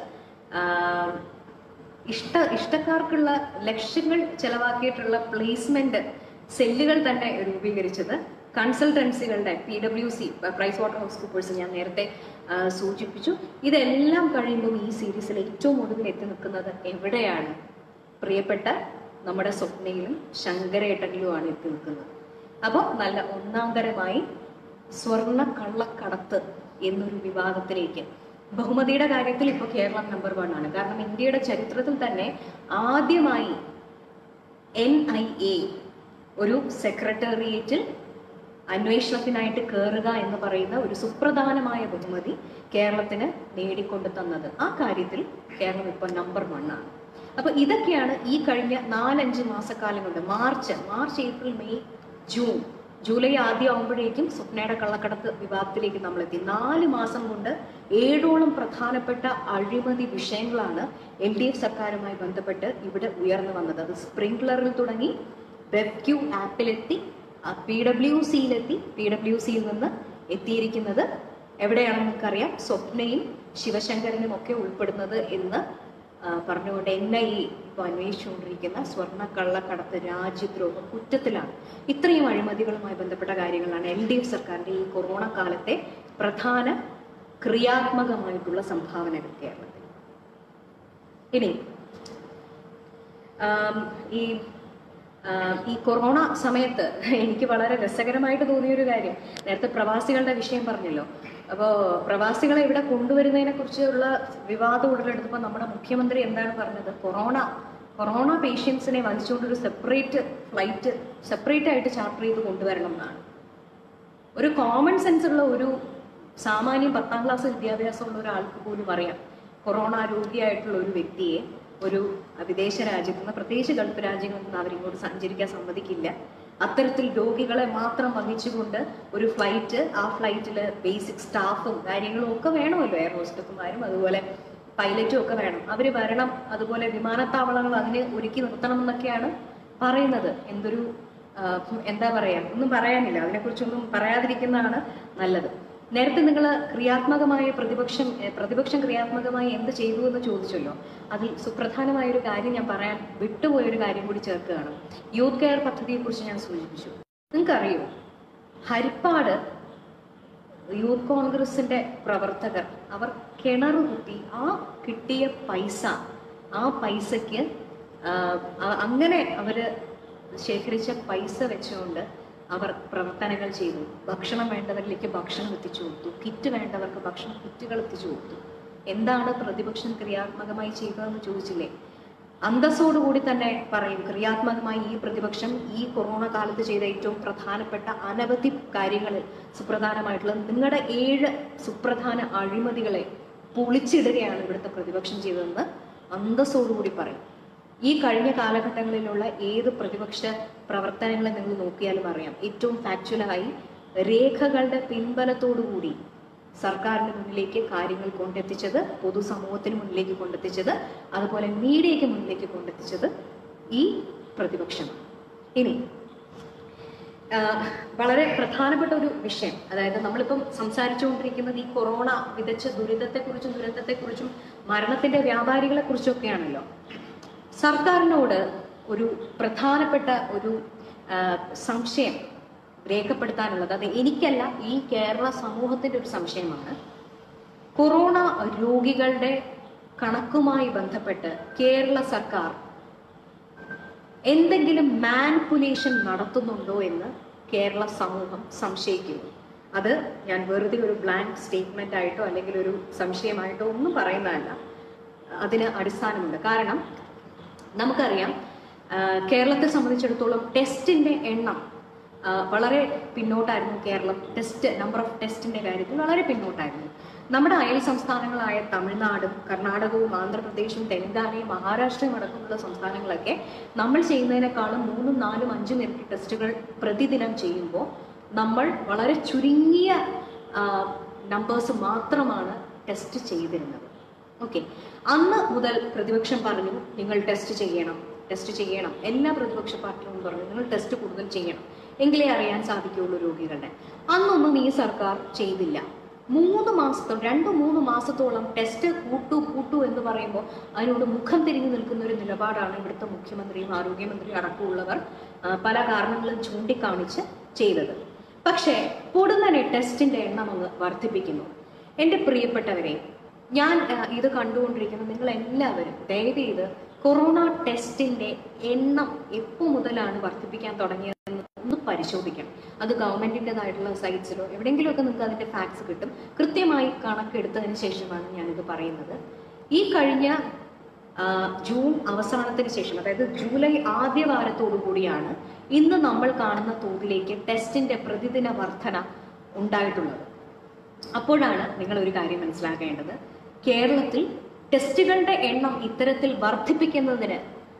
ഇഷ്ട ഇഷ്ടക്കാർക്കുള്ള ലക്ഷങ്ങൾ ചെലവാക്കിയിട്ടുള്ള പ്ലേസ്മെന്റ് സെല്ലുകൾ തന്നെ രൂപീകരിച്ചത് കൺസൾട്ടൻസികളുടെ P W C Price Waterhouse Coopers ഞാൻ നേരത്തെ ആ, സൂചിപ്പിച്ചു ഇതെല്ലാം കഴിയുമ്പോൾ ഈ സീരീസിൽ ഏറ്റവും ഒടുവിൽ എത്തി നിൽക്കുന്നത് എവിടെയാണ് പ്രിയപ്പെട്ട നമ്മുടെ സ്വപ്നയിലും ശങ്കരേട്ടനിലുമാണ് എത്തി നിൽക്കുന്നത് അപ്പോൾ നല്ല ഒന്നാന്തരമായി സ്വർണ്ണ കള്ളക്കടത്ത് എന്നൊരു വിവാദത്തിലേക്ക് ബഹുമതിയുടെ കാര്യത്തിൽ ഇപ്പോൾ കേരളം നമ്പർ വൺ ആണ് കാരണം ഇന്ത്യയുടെ ചരിത്രത്തിൽ തന്നെ ആദ്യമായി എൻ ഐ എ ഒരു സെക്രട്ടേറിയറ്റിൽ അന്വേഷണത്തിനായിട്ട് കയറുക എന്ന് പറയുന്ന ഒരു സുപ്രധാനമായ ബഹുമതി കേരളത്തിന് നേടിക്കൊണ്ടു തന്നത് ആ കാര്യത്തിൽ കേരളം ഇപ്പോൾ നമ്പർ വൺ ആണ് അപ്പൊ ഇതൊക്കെയാണ് ഈ കഴിഞ്ഞ നാലഞ്ച് മാസക്കാലം കൊണ്ട് March March April May June July ആദ്യം ആകുമ്പോഴേക്കും സ്വപ്നയുടെ കള്ളക്കടത്ത് വിവാദത്തിലേക്ക് നമ്മൾ എത്തി നാല് മാസം കൊണ്ട് ഏഴോളം പ്രധാനപ്പെട്ട അഴിമതി വിഷയങ്ങളാണ് എൽ ഡി എഫ് സർക്കാരുമായി ബന്ധപ്പെട്ട് ഇവിടെ ഉയർന്നു വന്നത് അത് സ്പ്രിംഗ്ലറിൽ തുടങ്ങി വെബ്ക്യൂ ആപ്പിലെത്തി പി ഡബ്ല്യു സിയിലെത്തി പി ഡബ്ല്യു സിയിൽ നിന്ന് എത്തിയിരിക്കുന്നത് എവിടെയാണെന്ന് നമുക്കറിയാം സ്വപ്നയും ശിവശങ്കരനും ഒക്കെ ഉൾപ്പെടുന്നത് എന്ന് ആ, പറഞ്ഞുകൊണ്ട് എൻ ഐ എ ഇപ്പോൾ അന്വേഷിച്ചുകൊണ്ടിരിക്കുന്ന സ്വർണ്ണ കള്ളക്കടത്ത് രാജ്യദ്രോഹ കുറ്റത്തിലാണ് ഇത്രയും അഴിമതികളുമായി ബന്ധപ്പെട്ട കാര്യങ്ങളാണ് എൽ ഡി എഫ് സർക്കാരിന്റെ ഈ കൊറോണ കാലത്തെ പ്രധാന ക്രിയാത്മകമായിട്ടുള്ള സംഭാവനകൾ കേരളത്തിൽ ഇനി ആം, ഈ ആ, ഈ കൊറോണ സമയത്ത് എനിക്ക് വളരെ രസകരമായിട്ട് തോന്നിയ ഒരു കാര്യം നേരത്തെ പ്രവാസികളുടെ വിഷയം പറഞ്ഞല്ലോ അപ്പോൾ പ്രവാസികളെ ഇവിടെ കൊണ്ടുവരുന്നതിനെ കുറിച്ചുള്ള വിവാദം ഉടലെടുത്തപ്പോൾ നമ്മുടെ മുഖ്യമന്ത്രി എന്താണ് പറഞ്ഞത് കൊറോണ കൊറോണ പേഷ്യൻസിനെ വഹിച്ചുകൊണ്ട് ഒരു സെപ്പറേറ്റ് ഫ്ലൈറ്റ് സെപ്പറേറ്റ് ആയിട്ട് ചാർട്ടർ ചെയ്ത് കൊണ്ടുവരണം എന്നാണ് ഒരു കോമൺ സെൻസ് ഉള്ള ഒരു സാമാന്യം പത്താം ക്ലാസ് വിദ്യാഭ്യാസമുള്ള ഒരാൾക്ക് പോലും അറിയാം കൊറോണ രോഗിയായിട്ടുള്ള ഒരു വ്യക്തിയെ ഒരു വിദേശ രാജ്യത്ത് നിന്ന് പ്രത്യേകിച്ച് ഗൾഫ് രാജ്യങ്ങളിൽ നിന്ന് അവരിങ്ങോട്ട് സഞ്ചരിക്കാൻ സമ്മതിക്കില്ല അത്തരത്തിൽ രോഗികളെ മാത്രം വഹിച്ചുകൊണ്ട് ഒരു ഫ്ലൈറ്റ് ആ ഫ്ലൈറ്റിൽ ബേസിക് സ്റ്റാഫും കാര്യങ്ങളും ഒക്കെ വേണമല്ലോ എയർ ഹോസ്റ്റസുമാരും അതുപോലെ പൈലറ്റും ഒക്കെ വേണം അവർ വരണം അതുപോലെ വിമാനത്താവളങ്ങൾ അതിന് ഒരുക്കി നിർത്തണം എന്നൊക്കെയാണ് പറയുന്നത് എന്തൊരു ആ, എന്താ പറയാ ഒന്നും പറയാനില്ല അതിനെക്കുറിച്ചൊന്നും പറയാതിരിക്കുന്നതാണ് നല്ലത് നേരത്തെ നിങ്ങൾ ക്രിയാത്മകമായ പ്രതിപക്ഷം ഏ, പ്രതിപക്ഷം ക്രിയാത്മകമായി എന്ത് ചെയ്തു എന്ന് ചോദിച്ചല്ലോ അതിൽ സുപ്രധാനമായ ഒരു കാര്യം ഞാൻ പറയാൻ വിട്ടുപോയ ഒരു കാര്യം കൂടി ചേർക്കുകയാണ് യൂത്ത് കെയർ പദ്ധതിയെക്കുറിച്ച് ഞാൻ സൂചിപ്പിച്ചു നിങ്ങൾക്കറിയോ ഹരിപ്പാട് യൂത്ത് കോൺഗ്രസിന്റെ പ്രവർത്തകർ അവർ കിണർ കുത്തി ആ കിട്ടിയ പൈസ ആ പൈസയ്ക്ക് ആ, അ- അങ്ങനെ അവര് ശേഖരിച്ച പൈസ വെച്ചുകൊണ്ട് അവർ പ്രവർത്തനങ്ങൾ ചെയ്തു ഭക്ഷണം വേണ്ടവരിലേക്ക് ഭക്ഷണം എത്തിച്ചു കൊടുത്തു കിറ്റ് വേണ്ടവർക്ക് ഭക്ഷണ കിറ്റുകൾ എത്തിച്ചു കൊടുത്തു എന്താണ് പ്രതിപക്ഷം ക്രിയാത്മകമായി ചെയ്തതെന്ന് ചോദിച്ചില്ലേ അന്തസ്സോടുകൂടി തന്നെ പറയും ക്രിയാത്മകമായി ഈ പ്രതിപക്ഷം ഈ കൊറോണ കാലത്ത് ചെയ്ത ഏറ്റവും പ്രധാനപ്പെട്ട അനവധി കാര്യങ്ങളിൽ സുപ്രധാനമായിട്ടുള്ള നിങ്ങളുടെ ഏഴ് സുപ്രധാന അഴിമതികളെ പൊളിച്ചിടുകയാണ് ഇവിടുത്തെ പ്രതിപക്ഷം ചെയ്തതെന്ന് അന്തസ്സോടുകൂടി പറയും ഈ കഴിഞ്ഞ കാലഘട്ടങ്ങളിലുള്ള ഏത് പ്രതിപക്ഷ പ്രവർത്തനങ്ങളെ നിങ്ങൾ നോക്കിയാലും അറിയാം ഏറ്റവും ഫാക്ച്വലായി രേഖകളുടെ പിൻബലത്തോടുകൂടി സർക്കാരിന് മുന്നിലേക്ക് കാര്യങ്ങൾ കൊണ്ടെത്തിച്ചത് പൊതുസമൂഹത്തിന് മുന്നിലേക്ക് കൊണ്ടെത്തിച്ചത് അതുപോലെ മീഡിയയ്ക്ക് മുന്നിലേക്ക് കൊണ്ടെത്തിച്ചത് ഈ പ്രതിപക്ഷമാണ് ഇനി ആഹ് വളരെ പ്രധാനപ്പെട്ട ഒരു വിഷയം അതായത് നമ്മളിപ്പം സംസാരിച്ചുകൊണ്ടിരിക്കുന്നത് ഈ കൊറോണ വിതച്ച ദുരിതത്തെക്കുറിച്ചും ദുരന്തത്തെക്കുറിച്ചും മരണത്തിന്റെ വ്യാപാരികളെ കുറിച്ചൊക്കെയാണല്ലോ സർക്കാരിനോട് ഒരു പ്രധാനപ്പെട്ട ഒരു ആഹ് സംശയം രേഖപ്പെടുത്താനുള്ളത് അത് എനിക്കല്ല ഈ കേരള സമൂഹത്തിന്റെ ഒരു സംശയമാണ് കൊറോണ രോഗികളുടെ കണക്കുമായി ബന്ധപ്പെട്ട് കേരള സർക്കാർ എന്തെങ്കിലും മാനിപ്പുലേഷൻ നടത്തുന്നുണ്ടോ എന്ന് കേരള സമൂഹം സംശയിക്കുന്നു അത് ഞാൻ വെറുതെ ഒരു ബ്ലാങ്ക് സ്റ്റേറ്റ്മെന്റ് ആയിട്ടോ അല്ലെങ്കിൽ ഒരു സംശയമായിട്ടോ ഒന്നും പറയുന്നതല്ല അതിന് അടിസ്ഥാനമുണ്ട് കാരണം നമുക്കറിയാം ആ, കേരളത്തെ സംബന്ധിച്ചിടത്തോളം ടെസ്റ്റിന്റെ എണ്ണം ആ, വളരെ പിന്നോട്ടായിരുന്നു കേരളം ടെസ്റ്റ് നമ്പർ ഓഫ് ടെസ്റ്റിന്റെ കാര്യത്തിൽ വളരെ പിന്നോട്ടായിരുന്നു നമ്മുടെ അയൽ സംസ്ഥാനങ്ങളായ തമിഴ്നാടും കർണാടകവും ആന്ധ്രാപ്രദേശും തെലങ്കാനയും മഹാരാഷ്ട്രയും അടക്കമുള്ള സംസ്ഥാനങ്ങളൊക്കെ നമ്മൾ ചെയ്യുന്നതിനേക്കാളും മൂന്നും നാലും അഞ്ചും ഇരട്ടി ടെസ്റ്റുകൾ പ്രതിദിനം ചെയ്യുമ്പോൾ നമ്മൾ വളരെ ചുരുങ്ങിയ നമ്പേഴ്സ് മാത്രമാണ് ടെസ്റ്റ് ചെയ്തിരുന്നത് ഓക്കെ അന്ന് മുതൽ പ്രതിപക്ഷം പറഞ്ഞു നിങ്ങൾ ടെസ്റ്റ് ചെയ്യണം ടെസ്റ്റ് ചെയ്യണം എല്ലാ പ്രതിപക്ഷ പാർട്ടികളും പറഞ്ഞു നിങ്ങൾ ടെസ്റ്റ് കൂടുതൽ ചെയ്യണം എങ്കിലേ അറിയാൻ സാധിക്കുകയുള്ളൂ രോഗികളുടെ അന്നൊന്നും ഈ സർക്കാർ ചെയ്തില്ല മൂന്ന് മാസത്തോളം രണ്ടു മൂന്ന് മാസത്തോളം ടെസ്റ്റ് കൂട്ടു കൂട്ടു എന്ന് പറയുമ്പോൾ അതിനോട് മുഖം തിരിഞ്ഞു നിൽക്കുന്ന ഒരു നിലപാടാണ് ഇവിടുത്തെ മുഖ്യമന്ത്രിയും ആരോഗ്യമന്ത്രിയും അടക്കമുള്ളവർ ആ, പല കാരണങ്ങളും ചൂണ്ടിക്കാണിച്ച് ചെയ്തത് പക്ഷേ പൊടുന്നനെ ടെസ്റ്റിന്റെ എണ്ണം അങ്ങ് വർദ്ധിപ്പിക്കുന്നു എൻ്റെ പ്രിയപ്പെട്ടവരെ ഞാൻ ആ, ഇത് കണ്ടുകൊണ്ടിരിക്കുന്ന നിങ്ങൾ എല്ലാവരും ദയവ് ചെയ്ത് കൊറോണ ടെസ്റ്റിന്റെ എണ്ണം എപ്പോ മുതലാണ് വർദ്ധിപ്പിക്കാൻ തുടങ്ങിയതെന്ന് ഒന്ന് പരിശോധിക്കണം അത് ഗവൺമെന്റിൻ്റെതായിട്ടുള്ള സൈറ്റ്സിലോ എവിടെയെങ്കിലുമൊക്കെ നിങ്ങൾക്ക് അതിന്റെ ഫാക്ട്സ് കിട്ടും കൃത്യമായി കണക്കെടുത്തതിന് ശേഷമാണ് ഞാനിത് പറയുന്നത് ഈ കഴിഞ്ഞ ആ, ജൂൺ അവസാനത്തിന് ശേഷം അതായത് ജൂലൈ ആദ്യ വാരത്തോടു കൂടിയാണ് ഇന്ന് നമ്മൾ കാണുന്ന തോതിലേക്ക് ടെസ്റ്റിന്റെ പ്രതിദിന വർധന ഉണ്ടായിട്ടുള്ളത് അപ്പോഴാണ് നിങ്ങൾ ഒരു കാര്യം മനസ്സിലാക്കേണ്ടത് കേരളത്തിൽ ടെസ്റ്റുകളുടെ എണ്ണം ഇത്തരത്തിൽ വർദ്ധിപ്പിക്കുന്നതിന്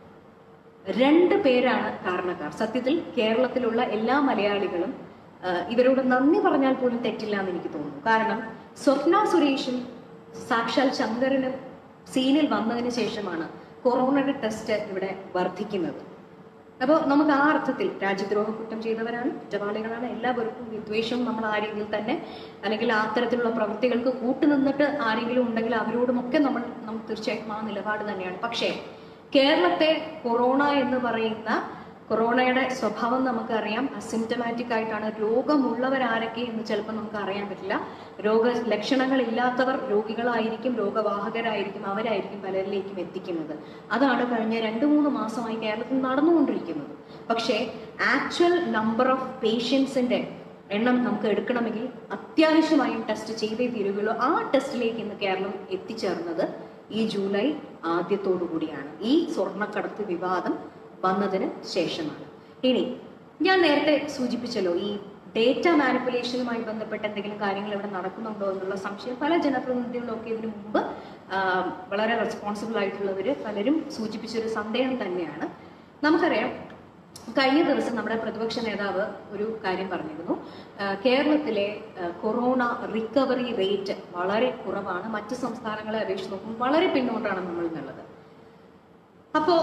രണ്ട് പേരാണ് കാരണക്കാർ സത്യത്തിൽ കേരളത്തിലുള്ള എല്ലാ മലയാളികളും ആ, ഇവരോട് നന്ദി പറഞ്ഞാൽ പോലും തെറ്റില്ല എന്ന് എനിക്ക് തോന്നുന്നു കാരണം സ്വപ്ന സുരേഷും സാക്ഷാൽ ശങ്കരനും സീനിൽ വന്നതിന് ശേഷമാണ് കൊറോണയുടെ ടെസ്റ്റ് ഇവിടെ വർദ്ധിക്കുന്നത് അപ്പോൾ നമുക്ക് ആ അർത്ഥത്തിൽ രാജ്യദ്രോഹ കുറ്റം ചെയ്തവരാണ് കുറ്റവാളികളാണ് എല്ലാവർക്കും വിദ്വേഷവും നമ്മൾ ആ രീതിയിൽ തന്നെ അല്ലെങ്കിൽ ആ തരത്തിലുള്ള പ്രവൃത്തികൾക്ക് കൂട്ടുനിന്നിട്ട് ആരെങ്കിലും ഉണ്ടെങ്കിൽ അവരോടുമൊക്കെ നമ്മൾ നമ്മൾ തീർച്ചയായിട്ടും ആ നിലപാട് തന്നെയാണ് പക്ഷേ കേരളത്തെ കൊറോണ എന്ന് പറയുന്ന കൊറോണയുടെ സ്വഭാവം നമുക്കറിയാം അസിംറ്റമാറ്റിക് ആയിട്ടാണ് രോഗമുള്ളവരാരൊക്കെ എന്ന് ചിലപ്പോൾ നമുക്ക് അറിയാൻ പറ്റില്ല രോഗ ലക്ഷണങ്ങൾ ഇല്ലാത്തവർ രോഗികളായിരിക്കും രോഗവാഹകരായിരിക്കും അവരായിരിക്കും പലരിലേക്കും എത്തിക്കുന്നത് അതാണ് കഴിഞ്ഞ രണ്ട് മൂന്ന് മാസമായി കേരളത്തിൽ നടന്നുകൊണ്ടിരിക്കുന്നത് പക്ഷേ ആക്ച്വൽ നമ്പർ ഓഫ് പേഷ്യൻസിന്റെ എണ്ണം നമുക്ക് എടുക്കണമെങ്കിൽ അത്യാവശ്യമായും ടെസ്റ്റ് ചെയ്തേ തീരുകയുള്ളൂ ആ ടെസ്റ്റിലേക്ക് ഇന്ന് കേരളം എത്തിച്ചേർന്നത് ഈ ജൂലൈ ആദ്യത്തോടു കൂടിയാണ് ഈ സ്വർണ്ണക്കടത്ത് വിവാദം വന്നതിന് ശേഷമാണ് ഇനി ഞാൻ നേരത്തെ സൂചിപ്പിച്ചല്ലോ ഈ ഡേറ്റ മാനിപ്പുലേഷനുമായി ബന്ധപ്പെട്ട എന്തെങ്കിലും കാര്യങ്ങൾ ഇവിടെ നടക്കുന്നുണ്ടോ എന്നുള്ള സംശയം പല ജനപ്രതിനിധികളും ഒക്കെ ഇതിനു മുമ്പ് ആ, വളരെ റെസ്പോൺസിബിൾ ആയിട്ടുള്ളവർ പലരും സൂചിപ്പിച്ചൊരു സന്ദേഹം തന്നെയാണ് നമുക്കറിയാം കഴിഞ്ഞ ദിവസം നമ്മുടെ പ്രതിപക്ഷ നേതാവ് ഒരു കാര്യം പറഞ്ഞിരുന്നു ആ, കേരളത്തിലെ ആ, കൊറോണ റിക്കവറി റേറ്റ് വളരെ കുറവാണ് മറ്റ് സംസ്ഥാനങ്ങളെ അപേക്ഷിച്ച് നോക്കുമ്പോൾ വളരെ പിന്നോട്ടാണ് നമ്മൾ എന്നുള്ളത് അപ്പോൾ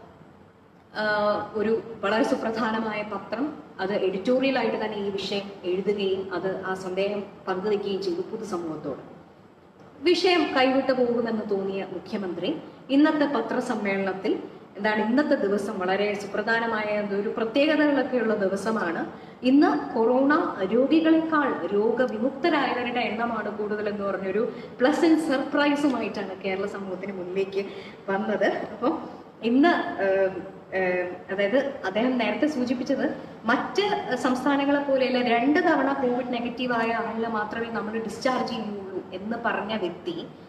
ഒരു വളരെ സുപ്രധാനമായ പത്രം അത് എഡിറ്റോറിയൽ ആയിട്ട് തന്നെ ഈ വിഷയം എഴുതുകയും അത് ആ സന്ദേഹം പങ്കുവയ്ക്കുകയും ചെയ്തു പൊതുസമൂഹത്തോട് വിഷയം കൈവിട്ടു പോകുമെന്ന് തോന്നിയ മുഖ്യമന്ത്രി ഇന്നത്തെ പത്രസമ്മേളനത്തിൽ എന്താണ് ഇന്നത്തെ ദിവസം വളരെ സുപ്രധാനമായ ഒരു പ്രത്യേകതകളൊക്കെയുള്ള ദിവസമാണ് ഇന്ന് കൊറോണ രോഗികളെക്കാൾ രോഗവിമുക്തരായവരുടെ എണ്ണമാണ് കൂടുതൽ എന്ന് പറഞ്ഞൊരു പ്ലസന്റ് സർപ്രൈസുമായിട്ടാണ് കേരള സമൂഹത്തിന് മുന്നിലേക്ക് വന്നത് അപ്പോൾ ഇന്ന് ഏഹ്, ഏഹ്, അതായത് അദ്ദേഹം നേരത്തെ സൂചിപ്പിച്ചത് മറ്റ് സംസ്ഥാനങ്ങളെ പോലെയല്ല രണ്ട് തവണ കോവിഡ് നെഗറ്റീവ് ആയ ആളിനെ മാത്രമേ നമ്മൾ ഡിസ്ചാർജ് ചെയ്യുള്ളൂ എന്ന് പറഞ്ഞ വ്യക്തി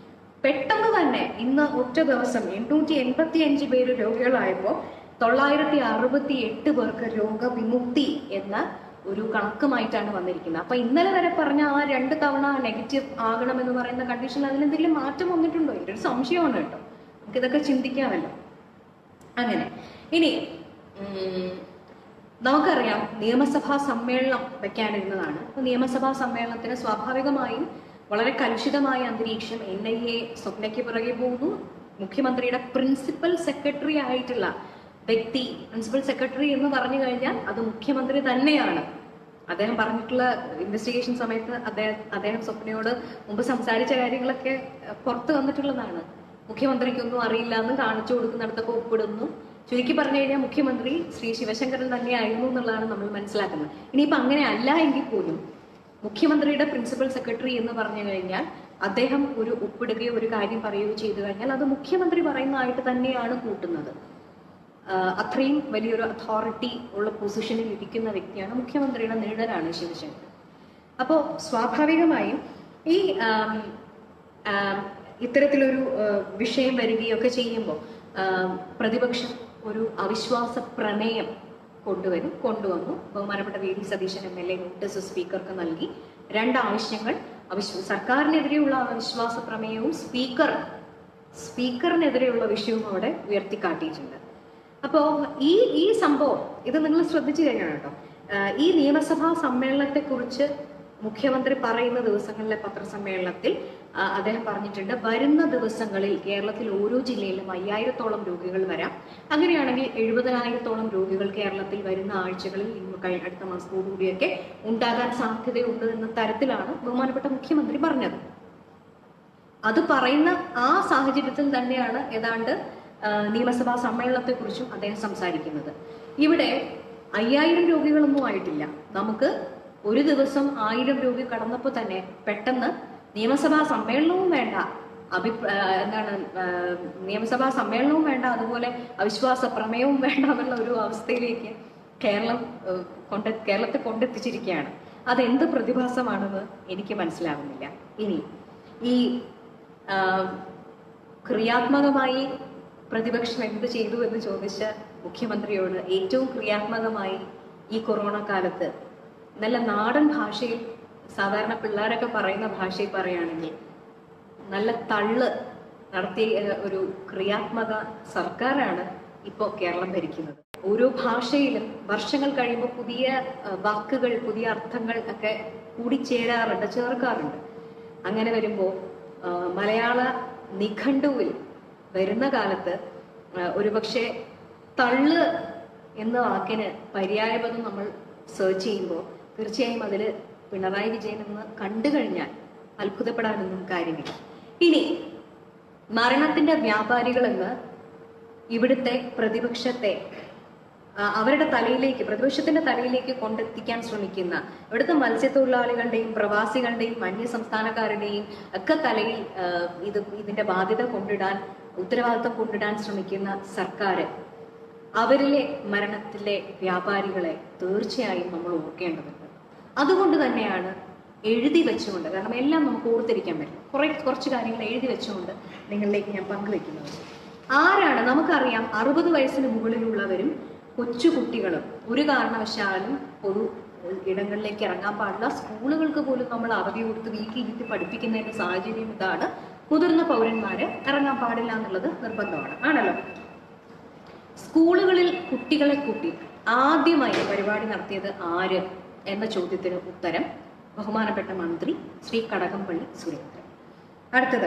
പെട്ടെന്ന് തന്നെ ഇന്ന് ഒറ്റ ദിവസം എണ്ണൂറ്റി എൺപത്തി അഞ്ച് പേര് രോഗികളായപ്പോൾ തൊള്ളായിരത്തി അറുപത്തി എട്ട് പേർക്ക് രോഗവിമുക്തി എന്ന ഒരു കണക്കുമായിട്ടാണ് വന്നിരിക്കുന്നത് അപ്പൊ ഇന്നലെ വരെ പറഞ്ഞ ആ രണ്ട് തവണ നെഗറ്റീവ് ആകണമെന്ന് പറയുന്ന കണ്ടീഷനിൽ അതിലെന്തെങ്കിലും മാറ്റം വന്നിട്ടുണ്ടോ എൻ്റെ ഒരു സംശയമാണ് കേട്ടോ നമുക്കിതൊക്കെ ചിന്തിക്കാമല്ലോ അങ്ങനെ ഇനി ഉം, നമുക്കറിയാം നിയമസഭാ സമ്മേളനം വെക്കാനിരുന്നതാണ് അപ്പൊ നിയമസഭാ സമ്മേളനത്തിന് സ്വാഭാവികമായും വളരെ കലുഷിതമായ അന്തരീക്ഷം എൻ ഐ എ സ്വപ്നയ്ക്ക് പുറകെ പോകുന്നു മുഖ്യമന്ത്രിയുടെ പ്രിൻസിപ്പൽ സെക്രട്ടറി ആയിട്ടുള്ള വ്യക്തി പ്രിൻസിപ്പൽ സെക്രട്ടറി എന്ന് പറഞ്ഞു കഴിഞ്ഞാൽ അത് മുഖ്യമന്ത്രി തന്നെയാണ് അദ്ദേഹം പറഞ്ഞിട്ടുള്ള ഇൻവെസ്റ്റിഗേഷൻ സമയത്ത് അദ്ദേഹം അദ്ദേഹം സ്വപ്നയോട് മുമ്പ് സംസാരിച്ച കാര്യങ്ങളൊക്കെ അഹ് പുറത്ത് വന്നിട്ടുള്ളതാണ് മുഖ്യമന്ത്രിക്കൊന്നും അറിയില്ല എന്ന് കാണിച്ചു കൊടുക്കുന്നിടത്തൊക്കെ ഒപ്പിടുന്നു ചുരുക്കി പറഞ്ഞു കഴിഞ്ഞാൽ മുഖ്യമന്ത്രി ശ്രീ ശിവശങ്കരൻ തന്നെയായിരുന്നു എന്നുള്ളതാണ് നമ്മൾ മനസ്സിലാക്കുന്നത് ഇനിയിപ്പോ അങ്ങനെ അല്ല എങ്കിൽ പോലും മുഖ്യമന്ത്രിയുടെ പ്രിൻസിപ്പൽ സെക്രട്ടറി എന്ന് പറഞ്ഞു കഴിഞ്ഞാൽ അദ്ദേഹം ഒരു ഒപ്പിടുകയോ ഒരു കാര്യം പറയുകയോ ചെയ്തു കഴിഞ്ഞാൽ അത് മുഖ്യമന്ത്രി പറയുന്നതായിട്ട് തന്നെയാണ് കൂട്ടുന്നത് ആഹ് അത്രയും വലിയൊരു അതോറിറ്റി ഉള്ള പൊസിഷനിൽ ഇരിക്കുന്ന വ്യക്തിയാണ് മുഖ്യമന്ത്രിയുടെ നീടനാണ് ശിവശങ്കർ അപ്പോൾ സ്വാഭാവികമായും ഈ ആം, ആം, ഇത്തരത്തിലൊരു ആഹ്, വിഷയം വരികയൊക്കെ ചെയ്യുമ്പോൾ ആം, പ്രതിപക്ഷം ഒരു അവിശ്വാസ പ്രമേയം കൊണ്ടുവരും കൊണ്ടുവന്നു ബഹുമാനപ്പെട്ട V D Satheesan M L A notice സ്പീക്കർക്ക് നൽകി രണ്ട് ആവശ്യങ്ങൾ അവിശ്വ സർക്കാരിനെതിരെയുള്ള അവിശ്വാസ പ്രമേയവും സ്പീക്കർ സ്പീക്കറിനെതിരെയുള്ള വിഷയവും അവിടെ ഉയർത്തിക്കാട്ടിയിട്ടുണ്ട് അപ്പോ ഈ ഈ സംഭവം ഇത് നിങ്ങൾ ശ്രദ്ധിച്ചു കഴിഞ്ഞാണ് കേട്ടോ ആഹ് ഈ നിയമസഭാ സമ്മേളനത്തെ കുറിച്ച് മുഖ്യമന്ത്രി പറയുന്ന ദിവസങ്ങളിലെ പത്രസമ്മേളനത്തിൽ ആഹ് അദ്ദേഹം പറഞ്ഞിട്ടുണ്ട് വരുന്ന ദിവസങ്ങളിൽ കേരളത്തിൽ ഓരോ ജില്ലയിലും അയ്യായിരത്തോളം രോഗികൾ വരാം അങ്ങനെയാണെങ്കിൽ എഴുപതിനായിരത്തോളം രോഗികൾ കേരളത്തിൽ വരുന്ന ആഴ്ചകളിൽ ഇന്ന് കഴി അടുത്ത മാസത്തോടുകൂടിയൊക്കെ ഉണ്ടാകാൻ സാധ്യതയുണ്ട് എന്ന തരത്തിലാണ് ബഹുമാനപ്പെട്ട മുഖ്യമന്ത്രി പറഞ്ഞത് അത് പറയുന്ന ആ സാഹചര്യത്തിൽ തന്നെയാണ് ഏതാണ്ട് ആ, നിയമസഭാ സമ്മേളനത്തെക്കുറിച്ചും അദ്ദേഹം സംസാരിക്കുന്നത് ഇവിടെ അയ്യായിരം രോഗികളൊന്നും ആയിട്ടില്ല നമുക്ക് ഒരു ദിവസം ആയിരം രോഗി കടന്നപ്പോൾ തന്നെ പെട്ടെന്ന് നിയമസഭാ സമ്മേളനവും വേണ്ട അഭിപ്രായ എന്താണ് ആ, നിയമസഭാ സമ്മേളനവും വേണ്ട അതുപോലെ അവിശ്വാസ പ്രമേയവും വേണ്ട എന്നുള്ള ഒരു അവസ്ഥയിലേക്ക് കേരളം ആ, കൊണ്ട് കേരളത്തെ കൊണ്ടെത്തിച്ചിരിക്കുകയാണ് അതെന്ത് പ്രതിഭാസമാണെന്ന് എനിക്ക് മനസ്സിലാകുന്നില്ല ഇനി ഈ ആ, ക്രിയാത്മകമായി പ്രതിപക്ഷം എന്ത് ചെയ്തു എന്ന് ചോദിച്ച മുഖ്യമന്ത്രിയോട് ഏറ്റവും ക്രിയാത്മകമായി ഈ കൊറോണ കാലത്ത് നല്ല നാടൻ ഭാഷയിൽ സാധാരണ പിള്ളേരൊക്കെ പറയുന്ന ഭാഷയിൽ പറയുകയാണെങ്കിൽ നല്ല തള്ള് നടത്തിയ ഏഹ്, ഒരു ക്രിയാത്മക സർക്കാരാണ് ഇപ്പോൾ കേരളം ഭരിക്കുന്നത് ഓരോ ഭാഷയിലും വർഷങ്ങൾ കഴിയുമ്പോൾ പുതിയ ഏഹ്, വാക്കുകൾ പുതിയ അർത്ഥങ്ങൾ ഒക്കെ കൂടിച്ചേരാറുണ്ട് ചേർക്കാറുണ്ട് അങ്ങനെ വരുമ്പോൾ മലയാള നിഘണ്ടുവിൽ വരുന്ന കാലത്ത് ആ, ഒരുപക്ഷെ തള്ള് എന്ന വാക്കിന് പര്യായപദം നമ്മൾ സെർച്ച് ചെയ്യുമ്പോൾ തീർച്ചയായും അതിൽ പിണറായി വിജയൻ എന്ന് കണ്ടു കഴിഞ്ഞാൽ അത്ഭുതപ്പെടാനൊന്നും കാര്യമില്ല ഇനി മരണത്തിന്റെ വ്യാപാരികളെന്ന് ഇവിടുത്തെ പ്രതിപക്ഷത്തെ ആ, അവരുടെ തലയിലേക്ക് പ്രതിപക്ഷത്തിന്റെ തലയിലേക്ക് കൊണ്ടെത്തിക്കാൻ ശ്രമിക്കുന്ന ഇവിടുത്തെ മത്സ്യത്തൊഴിലാളികളുടെയും പ്രവാസികളുടെയും അന്യ സംസ്ഥാനക്കാരുടെയും ഒക്കെ തലയിൽ ആ, ഇത് ഇതിന്റെ ബാധ്യത കൊണ്ടിടാൻ ഉത്തരവാദിത്തം കൊണ്ടിടാൻ ശ്രമിക്കുന്ന സർക്കാർ അവരിലെ മരണത്തിലെ വ്യാപാരികളെ തീർച്ചയായും നമ്മൾ ഓർക്കേണ്ടതുണ്ട് അതുകൊണ്ട് തന്നെയാണ് എഴുതി വെച്ചുകൊണ്ട് കാരണം എല്ലാം നമുക്ക് ഓർത്തിരിക്കാൻ പറ്റും കുറെ കുറച്ച് കാര്യങ്ങൾ എഴുതി വെച്ചുകൊണ്ട് നിങ്ങളിലേക്ക് ഞാൻ പങ്കുവെക്കുന്നത് ആരാണ് നമുക്കറിയാം അറുപത് വയസ്സിന് മുകളിലുള്ളവരും കൊച്ചുകുട്ടികളും ഒരു കാരണവശാലും പൊതു ഇടങ്ങളിലേക്ക് ഇറങ്ങാൻ പാടില്ല സ്കൂളുകൾക്ക് പോലും നമ്മൾ അവധി കൊടുത്ത് വീട്ടിലിരുത്തി പഠിപ്പിക്കുന്നതിന്റെ സാഹചര്യം ഇതാണ് മുതിർന്ന പൗരന്മാര് ഇറങ്ങാൻ പാടില്ല എന്നുള്ളത് നിർബന്ധമാണ് ആണല്ലോ സ്കൂളുകളിൽ കുട്ടികളെ കൂട്ടി ആദ്യമായി പരിപാടി നടത്തിയത് ആര് എന്ന ചോദ്യത്തിന് ഉത്തരം ബഹുമാനപ്പെട്ട മന്ത്രി ശ്രീ കടകംപള്ളി സുരേന്ദ്രൻ അടുത്തത്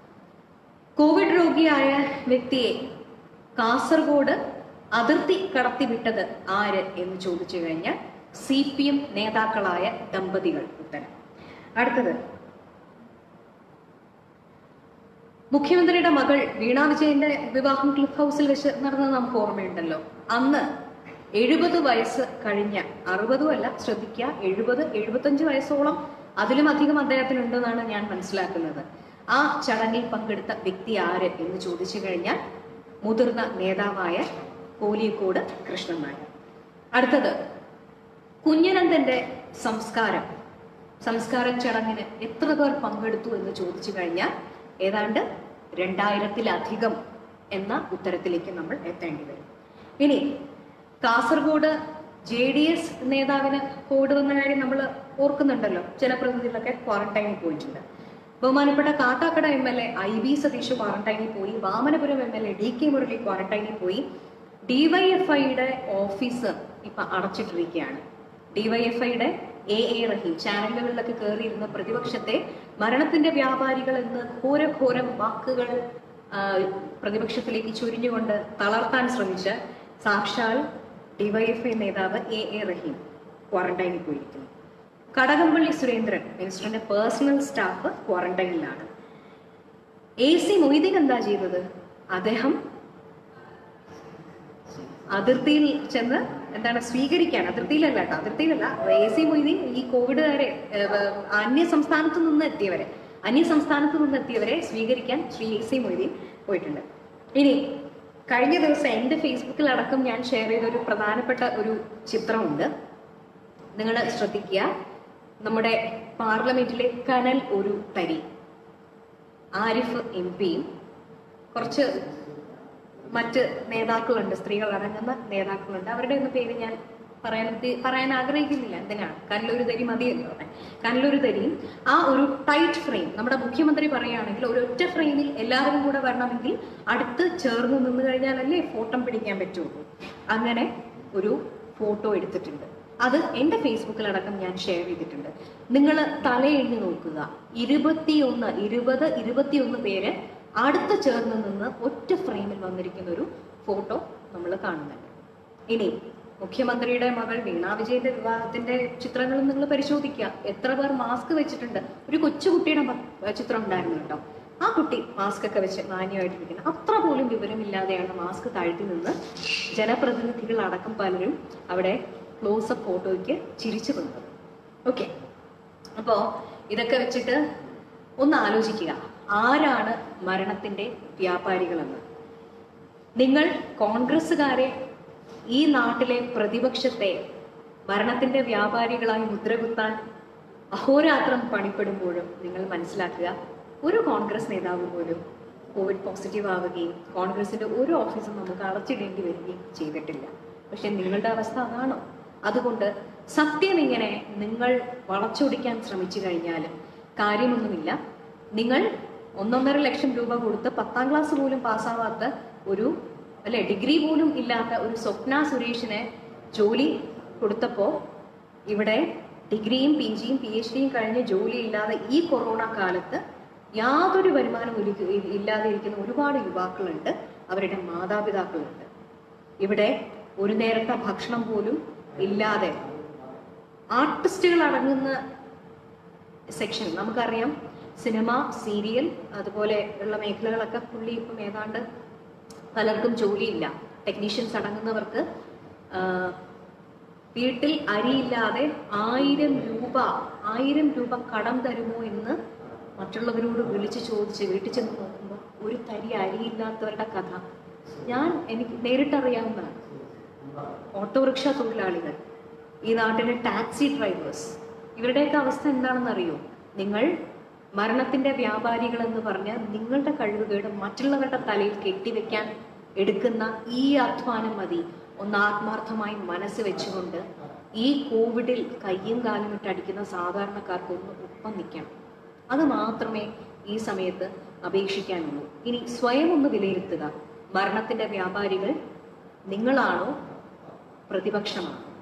കോവിഡ് രോഗിയായ വ്യക്തിയെ കാസർഗോഡ് അതിർത്തി കടത്തിവിട്ടത് ആര് എന്ന് ചോദിച്ചു കഴിഞ്ഞാൽ സി പി എം നേതാക്കളായ ദമ്പതികൾ ഉത്തരം അടുത്തത് മുഖ്യമന്ത്രിയുടെ മകൾ വീണ വിജയന്റെ വിവാഹം ക്ലിഫ് ഹൗസിൽ വെച്ച് നടന്നത് നമുക്ക് ഓർമ്മയുണ്ടല്ലോ അന്ന് എഴുപത് വയസ്സ് കഴിഞ്ഞ അറുപതും അല്ല ശ്രദ്ധിക്കുക എഴുപത് എഴുപത്തഞ്ച് വയസ്സോളം അതിലും അധികം അദ്ദേഹത്തിനുണ്ടെന്നാണ് ഞാൻ മനസ്സിലാക്കുന്നത് ആ ചടങ്ങിൽ പങ്കെടുത്ത വ്യക്തി ആര് എന്ന് ചോദിച്ചു കഴിഞ്ഞാൽ മുതിർന്ന നേതാവായ കോലിയക്കോട് കൃഷ്ണൻ നായർ അടുത്തത് കുഞ്ഞനന്ദന്റെ സംസ്കാരം സംസ്കാര ചടങ്ങിന് എത്ര പേർ പങ്കെടുത്തു എന്ന് ചോദിച്ചു കഴിഞ്ഞാൽ ഏതാണ്ട് രണ്ടായിരത്തിലധികം എന്ന ഉത്തരത്തിലേക്ക് നമ്മൾ എത്തേണ്ടി വരും ഇനി കാസർഗോഡ് ജെ ഡി എസ് നേതാവിന് കോവിഡ് വന്ന കാര്യം നമ്മൾ ഓർക്കുന്നുണ്ടല്ലോ ജനപ്രതിനിധികളൊക്കെ ക്വാറന്റൈനിൽ പോയിട്ടുണ്ട് ബഹുമാനപ്പെട്ട Kattakada M L A I V Sathish ക്വാറന്റൈനിൽ പോയി Vamanapuram M L A D K Murali ക്വാറന്റൈനിൽ പോയി ഡിവൈഎഫ്ഐയുടെ ഓഫീസ് ഇപ്പൊ അടച്ചിട്ടിരിക്കുകയാണ് ഡിവൈഎഫ്ഐയുടെ എ എ റഹീം ചാനലുകളിലൊക്കെ കയറിയിരുന്ന പ്രതിപക്ഷത്തെ മരണത്തിന്റെ വ്യാപാരികൾ എന്ന് ഘോരഘോരം വാക്കുകൾ ആ, പ്രതിപക്ഷത്തിലേക്ക് ചുരിഞ്ഞുകൊണ്ട് തളർത്താൻ ശ്രമിച്ച സാക്ഷാൽ ഡിവൈഎഫ്ഐ നേതാവ് എ എ റഹീം ക്വാറന്റൈനിൽ പോയിരിക്കുന്നു കടകംപള്ളി സുരേന്ദ്രൻ മിനിസ്റ്ററിന്റെ പേഴ്സണൽ സ്റ്റാഫ് ക്വാറന്റൈനിലാണ് എ സി മൊയ്തീൻ എന്താ ചെയ്തത് അദ്ദേഹം അതിർത്തിയിൽ ചെന്ന് എന്താണ് സ്വീകരിക്കാൻ അതിർത്തിയിലല്ല കേട്ടോ അതിർത്തിയിലല്ല എ സി മൊയ്തീൻ ഈ കോവിഡുകാരെ ഏഹ്, അന്യ സംസ്ഥാനത്ത് നിന്ന് എത്തിയവരെ അന്യ സംസ്ഥാനത്ത് നിന്ന് എത്തിയവരെ സ്വീകരിക്കാൻ ശ്രീ എ സി മൊയ്തീൻ പോയിട്ടുണ്ട് ഇനി കഴിഞ്ഞ ദിവസം എൻ്റെ ഫേസ്ബുക്കിൽ അടക്കം ഞാൻ ഷെയർ ചെയ്ത ഒരു പ്രധാനപ്പെട്ട ഒരു ചിത്രമുണ്ട് നിങ്ങൾ ശ്രദ്ധിക്കുക നമ്മുടെ പാർലമെന്റിലെ കനൽ ഒരു തരി ആരിഫ് എം പിയും കുറച്ച് മറ്റ് നേതാക്കളുണ്ട് സ്ത്രീകൾ അടങ്ങുന്ന നേതാക്കളുണ്ട് അവരുടെ ഒന്നും പേര് ഞാൻ പറയാൻ ഉദ്ദേ- പറയാൻ ആഗ്രഹിക്കുന്നില്ല എന്തിനാണ് കനലൊരു തരി മതിയല്ലോ അവിടെ കനലൊരു തരിയും ആ ഒരു ടൈറ്റ് ഫ്രെയിം നമ്മുടെ മുഖ്യമന്ത്രി പറയുകയാണെങ്കിൽ ഒരു ഒറ്റ ഫ്രെയിമിൽ എല്ലാവരും കൂടെ വരണമെങ്കിൽ അടുത്ത് ചേർന്ന് നിന്ന് കഴിഞ്ഞാലല്ലേ ഫോട്ടോ പിടിക്കാൻ പറ്റുള്ളൂ അങ്ങനെ ഒരു ഫോട്ടോ എടുത്തിട്ടുണ്ട് അത് എൻ്റെ ഫേസ്ബുക്കിലടക്കം ഞാൻ ഷെയർ ചെയ്തിട്ടുണ്ട് നിങ്ങൾ തലയെണ്ണി നോക്കുക ഇരുപത്തിയൊന്ന് ഇരുപത് ഇരുപത്തിയൊന്ന് പേര് അടുത്ത് ചേർന്ന് നിന്ന് ഒറ്റ ഫ്രെയിമിൽ വന്നിരിക്കുന്ന ഒരു ഫോട്ടോ നമ്മൾ കാണുന്നുണ്ട് ഇനി മുഖ്യമന്ത്രിയുടെ മകൾ വീണ വിജയന്റെ വിവാഹത്തിന്റെ ചിത്രങ്ങൾ നിങ്ങൾ പരിശോധിക്കുക എത്ര പേർ മാസ്ക് വെച്ചിട്ടുണ്ട് ഒരു കൊച്ചുകുട്ടിയുടെ മ- ചിത്രം ഉണ്ടായിരുന്നു കേട്ടോ ആ കുട്ടി മാസ്ക് ഒക്കെ വെച്ച് മാന്യമായിട്ടിരിക്കുന്നു അത്ര പോലും വിവരമില്ലാതെയാണ് മാസ്ക് താഴ്ത്തി നിന്ന് ജനപ്രതിനിധികൾ അടക്കം പലരും അവിടെ ക്ലോസപ്പ് ഫോട്ടോയ്ക്ക് ചിരിച്ചു വന്നത് ഓക്കെ അപ്പോ ഇതൊക്കെ വെച്ചിട്ട് ഒന്ന് ആലോചിക്കുക ആരാണ് മരണത്തിന്റെ വ്യാപാരികളെന്ന് നിങ്ങൾ കോൺഗ്രസ്സുകാരെ ഈ നാട്ടിലെ പ്രതിപക്ഷത്തെ മരണത്തിന്റെ വ്യാപാരികളായി മുദ്രകുത്താൻ അഹോരാത്രം പണിപ്പെടുമ്പോഴും നിങ്ങൾ മനസ്സിലാക്കുക ഒരു കോൺഗ്രസ് നേതാവ് പോലും കോവിഡ് പോസിറ്റീവ് ആവുകയും കോൺഗ്രസിന്റെ ഒരു ഓഫീസും നമുക്ക് അടച്ചിടേണ്ടി വരികയും ചെയ്തിട്ടില്ല പക്ഷെ നിങ്ങളുടെ അവസ്ഥ അതാണോ അതുകൊണ്ട് സത്യം ഇങ്ങനെ നിങ്ങൾ വളച്ചൊടിക്കാൻ ശ്രമിച്ചു കഴിഞ്ഞാലും കാര്യമൊന്നുമില്ല നിങ്ങൾ ഒന്നൊന്നര ലക്ഷം രൂപ കൊടുത്ത് പത്താം ക്ലാസ് പോലും പാസ്സാവാത്ത ഒരു അല്ലെ ഡിഗ്രി പോലും ഇല്ലാത്ത ഒരു സ്വപ്ന സുരേഷിനെ ജോലി കൊടുത്തപ്പോൾ ഇവിടെ ഡിഗ്രിയും പി ജിയും പി എച്ച് ഡിയും കഴിഞ്ഞ് ജോലി ഇല്ലാതെ ഈ കൊറോണ കാലത്ത് യാതൊരു വരുമാനവും ഇരിക്ക- ഇല്ലാതെ ഇരിക്കുന്ന ഒരുപാട് യുവാക്കളുണ്ട് അവരുടെ മാതാപിതാക്കളുണ്ട് ഇവിടെ ഒരു നേരത്തെ ഭക്ഷണം പോലും ഇല്ലാതെ ആർട്ടിസ്റ്റുകൾ അടങ്ങുന്ന സെക്ഷൻ നമുക്കറിയാം സിനിമ സീരിയൽ അതുപോലെ ഉള്ള മേഖലകളൊക്കെ പുള്ളി ഇപ്പം ഏതാണ്ട് പലർക്കും ജോലിയില്ല ടെക്നീഷ്യൻസ് അടങ്ങുന്നവർക്ക് ആ, വീട്ടിൽ അരിയില്ലാതെ ആയിരം രൂപ ആയിരം രൂപ കടം തരുമോ എന്ന് മറ്റുള്ളവരോട് വിളിച്ചു ചോദിച്ച് വീട്ടിൽ ചെന്ന് നോക്കുമ്പോൾ ഒരു തരി അരിയില്ലാത്തവരുടെ കഥ ഞാൻ എനിക്ക് നേരിട്ടറിയാവുന്നതാണ് ഓട്ടോറിക്ഷ തൊഴിലാളികൾ ഈ നാട്ടിലെ ടാക്സി ഡ്രൈവേഴ്സ് ഇവരുടെയൊക്കെ അവസ്ഥ എന്താണെന്ന് അറിയോ നിങ്ങൾ മരണത്തിന്റെ വ്യാപാരികൾ എന്ന് പറഞ്ഞ് നിങ്ങളുടെ കഴിവുകേട് മറ്റുള്ളവരുടെ തലയിൽ കെട്ടിവെക്കാൻ എടുക്കുന്ന ഈ അധ്വാനം മതി ഒന്ന് ആത്മാർത്ഥമായി മനസ്സ് വെച്ചുകൊണ്ട് ഈ കോവിഡിൽ കയ്യും കാലും ഇട്ടടിക്കുന്ന സാധാരണക്കാർക്ക് ഒന്ന് ഒപ്പം നിൽക്കണം അത് മാത്രമേ ഈ സമയത്ത് അപേക്ഷിക്കാനുള്ളൂ ഇനി സ്വയം ഒന്ന് വിലയിരുത്തുക മരണത്തിന്റെ വ്യാപാരികൾ നിങ്ങളാണോ പ്രതിപക്ഷമാണോ